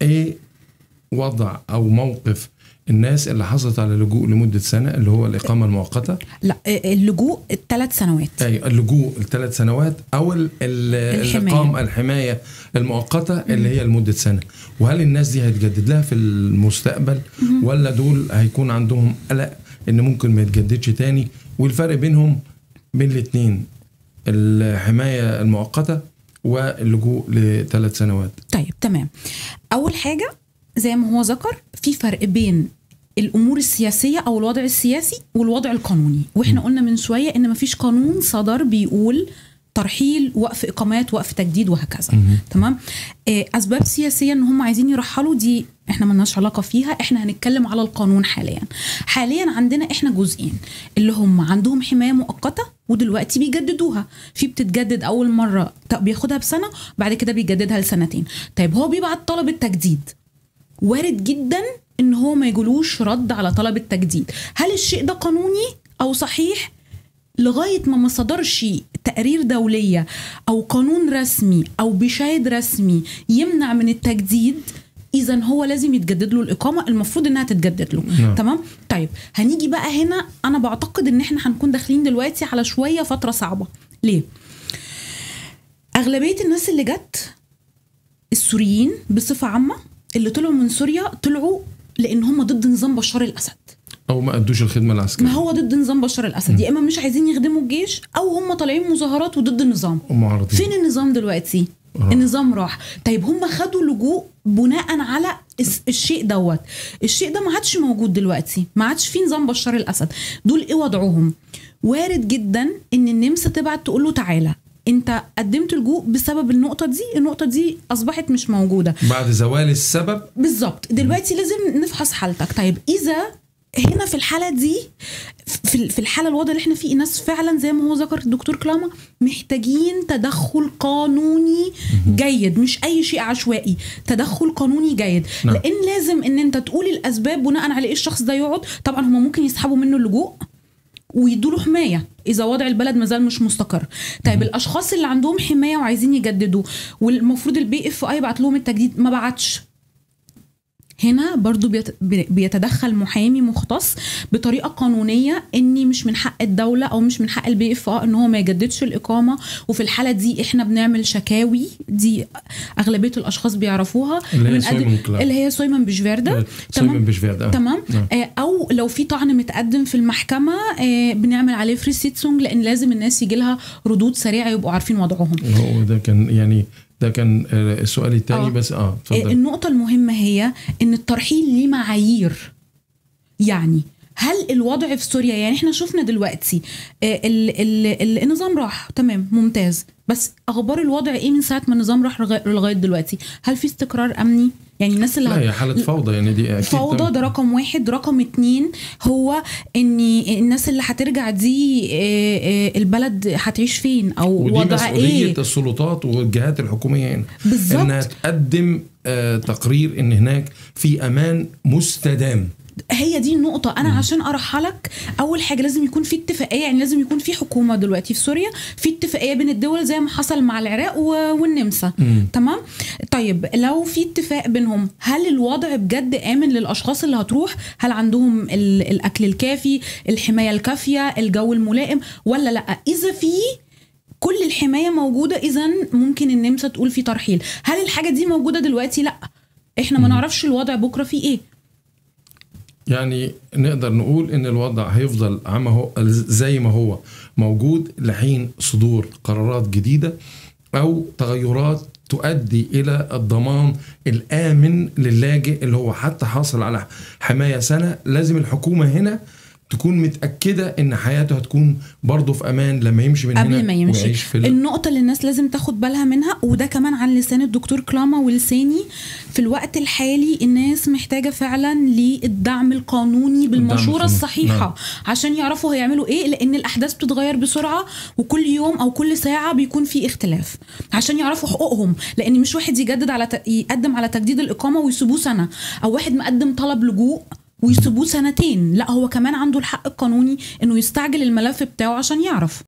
ايه وضع او موقف الناس اللي حصلت على لجوء لمده سنه اللي هو الاقامه المؤقته لا آه، اللجوء الثلاث سنوات اي اللجوء الثلاث سنوات او ال- ال- الحماية. الاقامه الحمايه المؤقته اللي هي لمده سنه وهل الناس دي هيتجدد لها في المستقبل ولا دول هيكون عندهم قلق ان ممكن ما يتجددش تاني والفرق بينهم بين الاثنين الحمايه المؤقته واللجوء لثلاث سنوات طيب تمام اول حاجه زي ما هو ذكر في فرق بين الامور السياسيه او الوضع السياسي والوضع القانوني واحنا قلنا من شويه ان مفيش قانون صدر بيقول ترحيل وقف اقامات وقف تجديد وهكذا تمام آه، اسباب سياسيه ان هم عايزين يرحلوا دي احنا ملناش علاقه فيها احنا هنتكلم على القانون حاليا حاليا عندنا احنا جزئين اللي هم عندهم حمايه مؤقته ودلوقتي بيجددوها في بتتجدد اول مره ت- بياخدها بسنه بعد كده بيجددها لسنتين طيب هو بيبعت طلب التجديد وارد جدا ان هو ما يجولوش رد على طلب التجديد هل الشيء ده قانوني او صحيح لغايه ما ما صدرش تقارير دوليه او قانون رسمي او بشاهد رسمي يمنع من التجديد اذا هو لازم يتجدد له الاقامه المفروض انها تتجدد له نعم. تمام طيب هنيجي بقى هنا انا بعتقد ان احنا هنكون داخلين دلوقتي على شويه فتره صعبه ليه اغلبيه الناس اللي جت السوريين بصفه عامه اللي طلعوا من سوريا طلعوا لان هم ضد نظام بشار الاسد او ما ادوش الخدمه العسكريه ما هو ضد نظام بشار الاسد يا اما مش عايزين يخدموا الجيش او هم طالعين مظاهرات وضد النظام معارضين فين النظام دلوقتي آه. النظام راح طيب هم خدوا لجوء بناء على الس- الشيء دوت الشيء ده ما عادش موجود دلوقتي ما عادش في نظام بشار الاسد دول ايه وضعهم وارد جدا ان النمسا تبعت تقول له تعالى انت قدمت لجوء بسبب النقطه دي النقطه دي اصبحت مش موجوده بعد زوال السبب بالظبط دلوقتي لازم نفحص حالتك طيب اذا هنا في الحاله دي في في الحاله الوضع اللي احنا فيه الناس فعلا زي ما هو ذكر الدكتور كلاما محتاجين تدخل قانوني جيد مش اي شيء عشوائي تدخل قانوني جيد نعم. لان لازم ان انت تقول الاسباب بناء على ايه الشخص ده يقعد طبعا هم ممكن يسحبوا منه اللجوء ويدوا له حمايه اذا وضع البلد مازال مش مستقر طيب الاشخاص اللي عندهم حمايه وعايزين يجددوا والمفروض البي اف اي يبعت لهم التجديد ما بعتش هنا برضو بيت- بيتدخل محامي مختص بطريقه قانونيه اني مش من حق الدوله او مش من حق البي اف ان هو ما يجددش الاقامه وفي الحاله دي احنا بنعمل شكاوي دي اغلبيه الاشخاص بيعرفوها اللي هي بنقدم- سويمن كلاب. اللي هي سويمن بشفيردا سويمن بشفيرد آه. تمام نعم. آه، او لو في طعن متقدم في المحكمه آه، بنعمل عليه فري سيتسونج لان لازم الناس يجي لها ردود سريعه يبقوا عارفين وضعهم هو ده كان يعني ده كان آه، السؤال الثاني آه. بس اه آه، اتفضل النقطه المهمه هي ان الترحيل ليه معايير يعني هل الوضع في سوريا يعني احنا شفنا دلوقتي آه، ال ال ال النظام راح تمام ممتاز بس اخبار الوضع ايه من ساعه ما النظام راح لغا- لغايه دلوقتي هل في استقرار امني يعني الناس اللي لا هي حاله فوضى يعني دي اكيد فوضى طبعاً. ده رقم واحد رقم اتنين هو ان الناس اللي هترجع دي آه، آه، البلد هتعيش فين او ودي وضع مسؤوليه ايه السلطات والجهات الحكوميه هنا بالظبط. انها تقدم آه تقرير ان هناك في امان مستدام هي دي النقطة أنا عشان أرحلك أول حاجة لازم يكون في اتفاقية يعني لازم يكون في حكومة دلوقتي في سوريا في اتفاقية بين الدول زي ما حصل مع العراق و- والنمسا مم. تمام طيب لو في اتفاق بينهم هل الوضع بجد آمن للأشخاص اللي هتروح هل عندهم ال- الأكل الكافي الحماية الكافية الجو الملائم ولا لأ إذا في كل الحمايه موجوده اذا ممكن النمسا تقول في ترحيل هل الحاجه دي موجوده دلوقتي لا احنا ما نعرفش الوضع بكره فيه ايه يعني نقدر نقول ان الوضع هيفضل عما هو زي ما هو موجود لحين صدور قرارات جديده او تغيرات تؤدي الى الضمان الامن للاجئ اللي هو حتى حاصل على حمايه سنه لازم الحكومه هنا تكون متاكده ان حياته هتكون برضه في امان لما يمشي من هنا قبل ما يمشي ويعيش في ال- النقطة اللي الناس لازم تاخد بالها منها وده كمان عن لسان الدكتور كلاما ولساني في الوقت الحالي الناس محتاجة فعلا للدعم القانوني بالمشورة القانوني. الصحيحة نعم. عشان يعرفوا هيعملوا ايه لان الاحداث بتتغير بسرعة وكل يوم او كل ساعة بيكون في اختلاف عشان يعرفوا حقوقهم لان مش واحد يجدد على ت... يقدم على تجديد الاقامة ويسيبوه سنة او واحد مقدم طلب لجوء ويسيبوه سنتين لا هو كمان عنده الحق القانوني انه يستعجل الملف بتاعه عشان يعرف